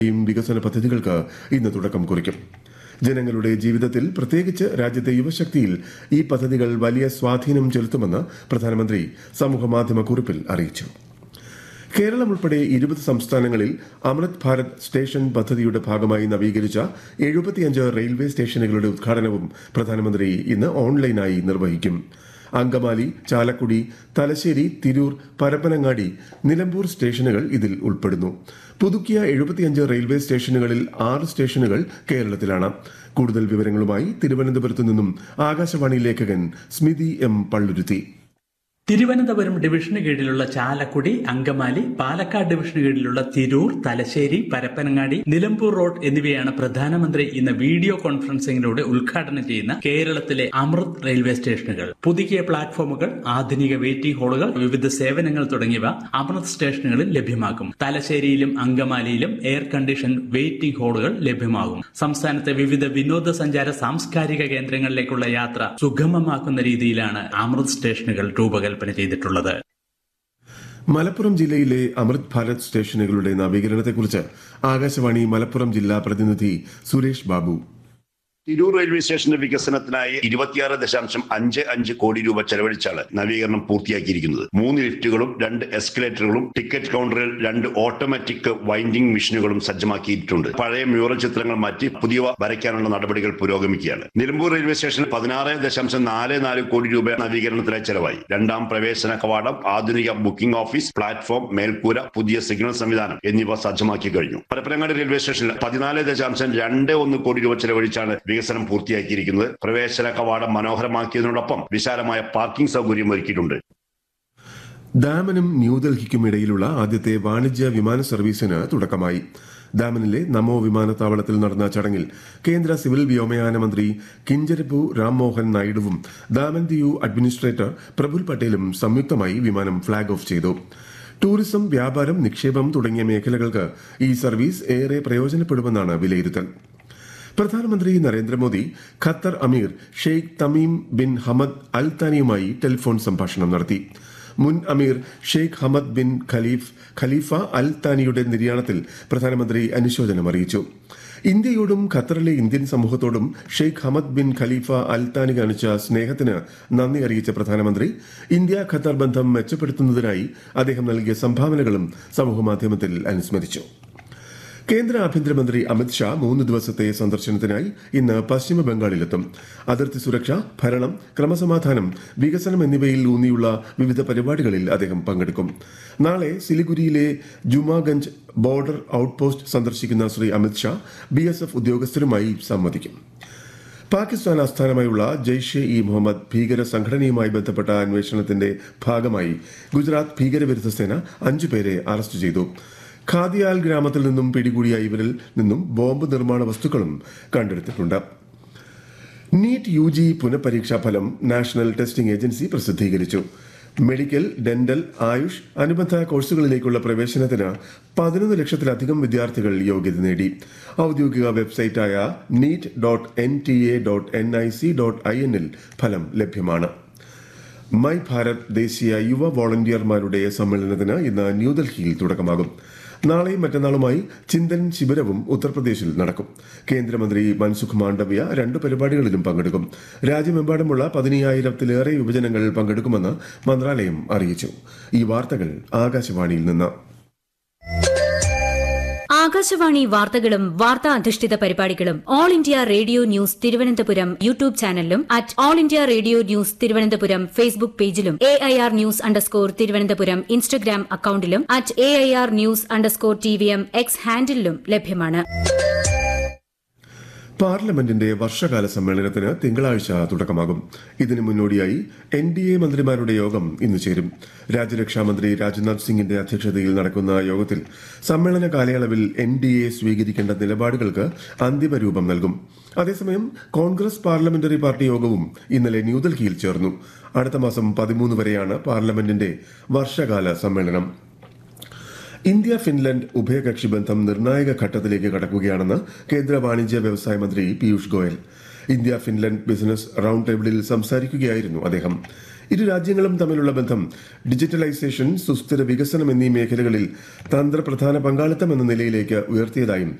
യും വികസന പദ്ധതികൾക്ക് ഇന്ന് തുടക്കം കുറിക്കും ജനങ്ങളുടെ ജീവിതത്തിൽ പ്രത്യേകിച്ച് രാജ്യത്തെ യുവശക്തിയിൽ ഈ പദ്ധതികൾ വലിയ സ്വാധീനം ചെലുത്തുമെന്ന് പ്രധാനമന്ത്രി സമൂഹമാധ്യമ കുറിപ്പിൽ അറിയിച്ചു കേരളം ഉൾപ്പെടെ ഇരുപത് സംസ്ഥാനങ്ങളിൽ അമൃത് ഭാരത് സ്റ്റേഷൻ പദ്ധതിയുടെ ഭാഗമായി നവീകരിച്ച എഴുപത്തിയഞ്ച് റെയിൽവേ സ്റ്റേഷനുകളുടെ ഉദ്ഘാടനവും പ്രധാനമന്ത്രി ഇന്ന് ഓൺലൈനായി നിർവഹിക്കും അങ്കമാലി ചാലക്കുടി തലശ്ശേരി തിരൂർ പരപ്പനങ്ങാടി നിലമ്പൂർ സ്റ്റേഷനുകൾ ഇതിൽ ഉൾപ്പെടുന്നു പുതുക്കിയ എഴുപത്തിയഞ്ച് റെയിൽവേ സ്റ്റേഷനുകളിൽ ആറ് സ്റ്റേഷനുകൾ കേരളത്തിലാണ് കൂടുതൽ വിവരങ്ങളുമായി തിരുവനന്തപുരത്ത് നിന്നും ആകാശവാണി ലേഖകൻ സ്മിതി എം പള്ളുരുത്തി തിരുവനന്തപുരം ഡിവിഷന് കീഴിലുള്ള ചാലക്കുടി അങ്കമാലി പാലക്കാട് ഡിവിഷന് കീഴിലുള്ള തിരൂർ തലശ്ശേരി പരപ്പനങ്ങാടി നിലമ്പൂർ റോഡ് എന്നിവയാണ് പ്രധാനമന്ത്രി ഇന്ന് വീഡിയോ കോൺഫറൻസിംഗിലൂടെ ഉദ്ഘാടനം ചെയ്യുന്ന കേരളത്തിലെ അമൃത് റെയിൽവേ സ്റ്റേഷനുകൾ പുതുക്കിയ പ്ലാറ്റ്ഫോമുകൾ ആധുനിക വെയിറ്റിംഗ് ഹാളുകൾ വിവിധ സേവനങ്ങൾ തുടങ്ങിയവ അമൃത് സ്റ്റേഷനുകളിൽ ലഭ്യമാക്കും തലശ്ശേരിയിലും അങ്കമാലിയിലും എയർ കണ്ടീഷൻ വെയിറ്റിംഗ് ഹാളുകൾ ലഭ്യമാകും സംസ്ഥാനത്തെ വിവിധ വിനോദസഞ്ചാര സാംസ്കാരിക കേന്ദ്രങ്ങളിലേക്കുള്ള യാത്ര സുഗമമാക്കുന്ന രീതിയിലാണ് അമൃത് സ്റ്റേഷനുകൾ രൂപകൽപ്പന ചെയ്തിട്ടുള്ളത് മലപ്പുറം ജില്ലയിലെ അമൃത് ഭാരത് സ്റ്റേഷനുകളുടെ നവീകരണത്തെക്കുറിച്ച് ആകാശവാണി മലപ്പുറം ജില്ലാ പ്രതിനിധി സുരേഷ് ബാബു തിരൂർ റെയിൽവേ സ്റ്റേഷന്റെ വികസനത്തിനായി ഇരുപത്തിയാറ് ദശാംശം അഞ്ച് അഞ്ച് കോടി രൂപ ചെലവഴിച്ചാണ് നവീകരണം പൂർത്തിയാക്കിയിരിക്കുന്നത് മൂന്ന് ലിഫ്റ്റുകളും രണ്ട് എസ്കലേറ്ററുകളും ടിക്കറ്റ് കൗണ്ടറിൽ രണ്ട് ഓട്ടോമാറ്റിക് വൈൻഡിംഗ് മെഷീനുകളും സജ്ജമാക്കിയിട്ടുണ്ട് പഴയ മ്യൂറൽ ചിത്രങ്ങൾ മാറ്റി പുതിയവ വരയ്ക്കാനുള്ള നടപടികൾ പുരോഗമിക്കുകയാണ് നിലമ്പൂർ റെയിൽവേ സ്റ്റേഷനിൽ പതിനാറ് ദശാംശം നാല് നാല് കോടി രൂപ നവീകരണത്തിനായി ചെലവായി രണ്ടാം പ്രവേശന കവാടം ആധുനിക ബുക്കിംഗ് ഓഫീസ് പ്ലാറ്റ്ഫോം മേൽക്കൂര പുതിയ സിഗ്നൽ സംവിധാനം എന്നിവ സജ്ജമാക്കി കഴിഞ്ഞു പരപ്പനങ്ങാടി റെയിൽവേ സ്റ്റേഷനിൽ പതിനാല് ദശാംശം രണ്ട് ഒന്ന് കോടി രൂപ ചെലവഴിച്ചാണ് വികസനം പൂർത്തിയാക്കിയിരിക്കുന്നത് പ്രവേശന കവാടം മനോഹരമാക്കിയതിനോടൊപ്പം വിശാലമായ പാർക്കിംഗ് സൗകര്യം ഒരുക്കിയിട്ടുണ്ട് ഡാമനും ന്യൂഡൽഹിക്കും ഇടയിലുള്ള ആദ്യത്തെ വാണിജ്യ വിമാന സർവീസിന് തുടക്കമായി ഡാമനിലെ നമോ വിമാനത്താവളത്തിൽ നടന്ന ചടങ്ങിൽ കേന്ദ്ര സിവിൽ വ്യോമയാന മന്ത്രി കിഞ്ചരപ്പു രാംമോഹൻ നായിഡുവും ദാമൻ ദിയു അഡ്മിനിസ്ട്രേറ്റർ പ്രഫുൽ പട്ടേലും സംയുക്തമായി വിമാനം ഫ്ളാഗ് ഓഫ് ചെയ്തു ടൂറിസം വ്യാപാരം നിക്ഷേപം തുടങ്ങിയ മേഖലകൾക്ക് ഈ സർവീസ് ഏറെ പ്രയോജനപ്പെടുമെന്നാണ് വിലയിരുത്തൽ പ്രധാനമന്ത്രി Narendra Modi Qatar Emir Sheikh Tamim bin Hamad Al താനിയുമായി ടെലിഫോൺ സംഭാഷണം നടത്തി മുൻ Emir Sheikh Hamad bin Khalif Khalifa Al താനിയുടെ നിര്യാണത്തിൽ പ്രധാനമന്ത്രി അനുശോചനം അറിയിച്ചു ഇന്ത്യയോടും ഖത്തറിലെ ഇന്ത്യൻ സമൂഹത്തോടും Sheikh Hamad bin Khalifa Al Thani കാണിച്ച സ്നേഹത്തിന് നന്ദി അറിയിച്ച പ്രധാനമന്ത്രി ഇന്ത്യ ഖത്തർ ബന്ധം മെച്ചപ്പെടുത്തുന്നതിനായി അദ്ദേഹം നൽകിയ സംഭാവനകളും സമൂഹമാധ്യമത്തിൽ അനുസ്മരിച്ചു കേന്ദ്ര ആഭ്യന്തരമന്ത്രി അമിത് ഷാ മൂന്ന് ദിവസത്തെ സന്ദർശനത്തിനായി ഇന്ന് പശ്ചിമ ബംഗാളിലെത്തും അതിർത്തി സുരക്ഷ ഭരണം ക്രമസമാധാനം വികസനം എന്നിവയിൽ ഊന്നിയുള്ള വിവിധ പരിപാടികളിൽ അദ്ദേഹം പങ്കെടുക്കും നാളെ സിലിഗുരിയിലെ ജുമാഗഞ്ച് ബോർഡർ ഔട്ട്പോസ്റ്റ് സന്ദർശിക്കുന്ന Shri Amit Shah B S F ഉദ്യോഗസ്ഥരുമായി സംവദിക്കും പാകിസ്ഥാൻ ആസ്ഥാനമായുള്ള ജെയ്ഷെ ഇ മുഹമ്മദ് ഭീകര സംഘടനയുമായി ബന്ധപ്പെട്ട അന്വേഷണത്തിന്റെ ഭാഗമായി ഗുജറാത്ത് ഭീകരവിരുദ്ധ സേന അഞ്ചുപേരെ അറസ്റ്റ് ചെയ്തു ഖാദിയാൽ ഗ്രാമത്തിൽ നിന്നും പിടികൂടിയ ഇവരിൽ നിന്നും ബോംബ് നിർമ്മാണ വസ്തുക്കളും കണ്ടെടുത്തിട്ടുണ്ട് നീറ്റ് യു ജി പുനഃപരീക്ഷാ ഫലം നാഷണൽ ടെസ്റ്റിംഗ് ഏജൻസി പ്രസിദ്ധീകരിച്ചു മെഡിക്കൽ ഡെന്റൽ ആയുഷ് അനുബന്ധ കോഴ്സുകളിലേക്കുള്ള പ്രവേശനത്തിന് പതിനൊന്ന് ലക്ഷത്തിലധികം വിദ്യാർത്ഥികൾ യോഗ്യത നേടി ഔദ്യോഗിക വെബ്സൈറ്റായ NEET dot N T A dot N I C dot I എന്നിൽ ഫലം ലഭ്യമാണ് മൈ ഭാരത് ദേശീയ യുവ വോളണ്ടിയർമാരുടെ സമ്മേളനത്തിന് ഇന്ന് ന്യൂഡൽഹിയിൽ തുടക്കമാകും നാളെയും മറ്റന്നാളുമായി ചിന്തൻ ശിബിരവും ഉത്തർപ്രദേശിൽ നടക്കും കേന്ദ്രമന്ത്രി മൻസുഖ് മാണ്ഡവ്യ രണ്ട് പരിപാടികളിലും പങ്കെടുക്കും രാജ്യമെമ്പാടുമുള്ള പതിനയ്യായിരത്തിലേറെ യുവജനങ്ങൾ പങ്കെടുക്കുമെന്ന് മന്ത്രാലയം അറിയിച്ചു ഈ വാർത്തകൾ ആകാശവാണിയിൽ നിന്ന് ആകാശവാണി വാർത്തകളും വാർത്താ അധിഷ്ഠിത പരിപാടികളും All India Radio news Thiruvananthapuram YouTube ചാനലിലും at All India Radio news Thiruvananthapuram Facebook പേജിലും A I R news underscore Thiruvananthapuram Instagram അക്കൌണ്ടിലും at A I R news underscore T V M X ഹാൻഡിലും ലഭ്യമാണ് പാർലമെന്റിന്റെ വർഷകാല സമ്മേളനത്തിന് തിങ്കളാഴ്ച തുടക്കമാകും ഇതിനു മുന്നോടിയായി എൻ ഡി എ മന്ത്രിമാരുടെ യോഗം ഇന്ന് ചേരും രാജ്യരക്ഷാമന്ത്രി രാജ്നാഥ് സിംഗിന്റെ അധ്യക്ഷതയിൽ നടക്കുന്ന യോഗത്തിൽ സമ്മേളന കാലയളവിൽ എൻ ഡി എ സ്വീകരിക്കേണ്ട നിലപാടുകൾക്ക് അന്തിമ രൂപം നൽകും അതേസമയം കോൺഗ്രസ് പാർലമെന്ററി പാർട്ടി യോഗവും ഇന്നലെ ന്യൂഡൽഹിയിൽ ചേർന്നു അടുത്ത മാസം പതിമൂന്ന് വരെയാണ് പാർലമെന്റിന്റെ വർഷകാല സമ്മേളനം ഇന്ത്യ ഫിൻലൻഡ് ഉഭയകക്ഷി ബന്ധം നിർണായക ഘട്ടത്തിലേക്ക് കടക്കുകയാണെന്ന് കേന്ദ്ര വാണിജ്യ വ്യവസായ മന്ത്രി Piyush Goyal India Finland business round ടേബിളിൽ സംസാരിക്കുകയായിരുന്നു അദ്ദേഹം ഇരു രാജ്യങ്ങളും തമ്മിലുള്ള ബന്ധം ഡിജിറ്റലൈസേഷൻ സുസ്ഥിര വികസനം എന്നീ മേഖലകളിൽ തന്ത്രപ്രധാന പങ്കാളിത്തം എന്ന നിലയിലേക്ക് ഉയർത്തിയതായും